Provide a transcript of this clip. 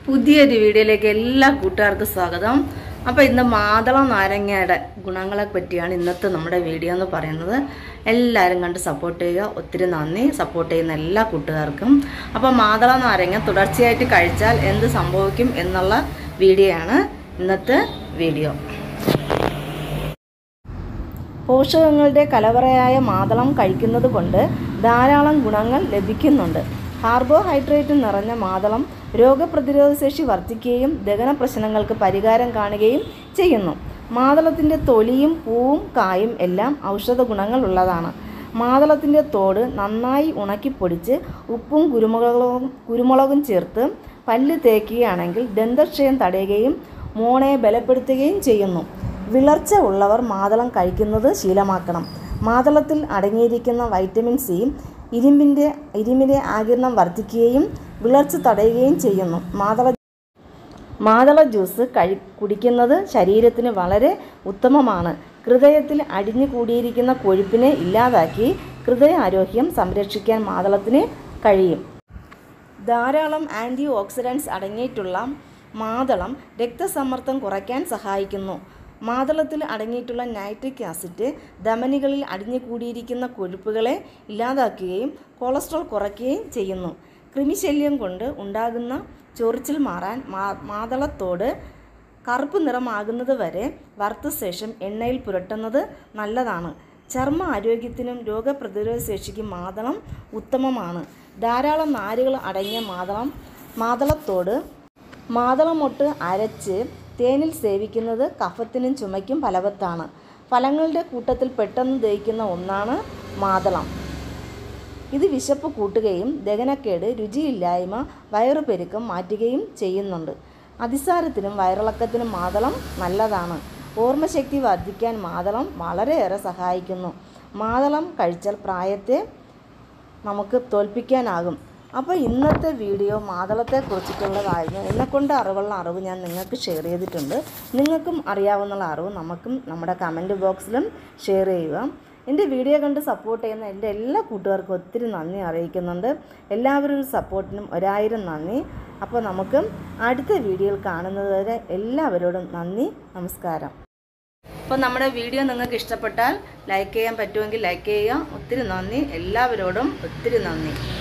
പുതിയൊരു വീഡിയോയിലേക്ക് എല്ലാ കൂട്ടുകാർക്കും സ്വാഗതം അപ്പോൾ ഇന്ന് മാതള നാരങ്ങയുടെ ഗുണങ്ങളെ പറ്റിയാണ് ഇന്നത്തെ നമ്മുടെ വീഡിയോ എന്ന് പറയുന്നത് എല്ലാവരും കണ്ട് സപ്പോർട്ട് ചെയ്യുക ഒത്തിരി നന്ദി സപ്പോർട്ട് ചെയ്യുന്ന എല്ലാ കൂട്ടുകാർക്കും അപ്പോൾ മാതള നാരങ്ങ തുടർച്ചയായിട്ട് കഴിച്ചാൽ എന്ത് സംഭവിക്കും എന്നുള്ള വീഡിയോ ആണ് ഇന്നത്തെ വീഡിയോ പോഷകങ്ങളുടെ കലവറയായ മാതളം കഴിക്കുന്നത് കൊണ്ട് ധാരാളം ഗുണങ്ങൾ ലഭിക്കുന്നുണ്ട് കാർബോഹൈഡ്രേറ്റ് നിറഞ്ഞ മാതളം രോഗപ്രതിരോധ ശേഷി വർദ്ധിക്കുകയും ദഹന പ്രശ്നങ്ങൾക്ക് പരിഹാരം കാണുകയും ചെയ്യുന്നു മാതളത്തിൻ്റെ തൊലിയും പൂവും കായും എല്ലാം ഔഷധ ഗുണങ്ങൾ ഉള്ളതാണ് മാതളത്തിൻ്റെ തോട് നന്നായി ഉണക്കിപ്പൊടിച്ച് ഉപ്പും കുരുമുളകും കുരുമുളകും ചേർത്ത് പല്ല് തേക്കുകയാണെങ്കിൽ ദന്തക്ഷയം തടയുകയും മോണയെ ബലപ്പെടുത്തുകയും ചെയ്യുന്നു വിളർച്ച ഉള്ളവർ മാതളം കഴിക്കുന്നത് ശീലമാക്കണം മാതളത്തിൽ അടങ്ങിയിരിക്കുന്ന വൈറ്റമിൻ സി ഇരുമ്പിൻ്റെ ഇരുമ്പിൻ്റെ ആകിരണം വർദ്ധിക്കുകയും വിളർച്ച തടയുകയും ചെയ്യുന്നു മാതള മാതള ജ്യൂസ് കഴി കുടിക്കുന്നത് ശരീരത്തിന് വളരെ ഉത്തമമാണ് ഹൃദയത്തിൽ അടിഞ്ഞു കൂടിയിരിക്കുന്ന കൊഴുപ്പിനെ ഇല്ലാതാക്കി ഹൃദയാരോഗ്യം സംരക്ഷിക്കാൻ മാതളത്തിന് കഴിയും ധാരാളം ആൻറ്റി ഓക്സിഡൻസ് അടങ്ങിയിട്ടുള്ള മാതളം രക്തസമ്മർദ്ദം കുറയ്ക്കാൻ സഹായിക്കുന്നു മാതളത്തിൽ അടങ്ങിയിട്ടുള്ള നൈട്രിക് ആസിഡ് ധമനികളിൽ അടിഞ്ഞുകൂടിയിരിക്കുന്ന കൊഴുപ്പുകളെ ഇല്ലാതാക്കുകയും കൊളസ്ട്രോൾ കുറയ്ക്കുകയും ചെയ്യുന്നു കൃമിശല്യം കൊണ്ട് ഉണ്ടാകുന്ന ചൊറിച്ചിൽ മാറാൻ മാ മാതളത്തോട് കറുപ്പ് നിറമാകുന്നത് വരെ വറുത്ത ശേഷം എണ്ണയിൽ പുരട്ടുന്നത് നല്ലതാണ് ചർമ്മ ആരോഗ്യത്തിനും രോഗപ്രതിരോധ ശേഷിക്കും മാതളം ഉത്തമമാണ് ധാരാളം നാരുകൾ അടങ്ങിയ മാതളം മാതളത്തോട് മാതളമൊട്ട് അരച്ച് തേനിൽ സേവിക്കുന്നത് കഫത്തിനും ചുമയ്ക്കും ഫലവത്താണ് ഫലങ്ങളുടെ കൂട്ടത്തിൽ പെട്ടെന്ന് ദഹിക്കുന്ന ഒന്നാണ് മാതളം ഇത് വിശപ്പ് കൂട്ടുകയും ദഹനക്കേട് രുചിയില്ലായ്മ വയറുപെരുക്കം മാറ്റുകയും ചെയ്യുന്നുണ്ട് അതിസാരത്തിനും വയറിളക്കത്തിനും മാതളം നല്ലതാണ് ഓർമ്മശക്തി വർദ്ധിക്കാൻ മാതളം വളരെയേറെ സഹായിക്കുന്നു മാതളം കഴിച്ചാൽ പ്രായത്തെ നമുക്ക് തോൽപ്പിക്കാനാകും അപ്പോൾ ഇന്നത്തെ വീഡിയോ മാതളത്തെ കുറിച്ചിട്ടുള്ളതായിരുന്നു എന്നെക്കൊണ്ട് അറിവുള്ള അറിവ് ഞാൻ നിങ്ങൾക്ക് ഷെയർ ചെയ്തിട്ടുണ്ട് നിങ്ങൾക്കും അറിയാവുന്ന അറിവ് നമുക്കും നമ്മുടെ കമൻറ്റ് ബോക്സിലും ഷെയർ ചെയ്യുക എൻ്റെ വീഡിയോ കണ്ട് സപ്പോർട്ട് ചെയ്യുന്ന എൻ്റെ എല്ലാ കൂട്ടുകാർക്കും ഒത്തിരി നന്ദി അറിയിക്കുന്നുണ്ട് എല്ലാവരുടെ സപ്പോർട്ടിനും ഒരായിരം നന്ദി അപ്പോൾ നമുക്ക് അടുത്ത വീഡിയോയിൽ കാണുന്നത് വരെ എല്ലാവരോടും നന്ദി നമസ്കാരം അപ്പോൾ നമ്മുടെ വീഡിയോ നിങ്ങൾക്ക് ഇഷ്ടപ്പെട്ടാൽ ലൈക്ക് ചെയ്യാൻ പറ്റുമെങ്കിൽ ലൈക്ക് ചെയ്യുക ഒത്തിരി നന്ദി എല്ലാവരോടും ഒത്തിരി നന്ദി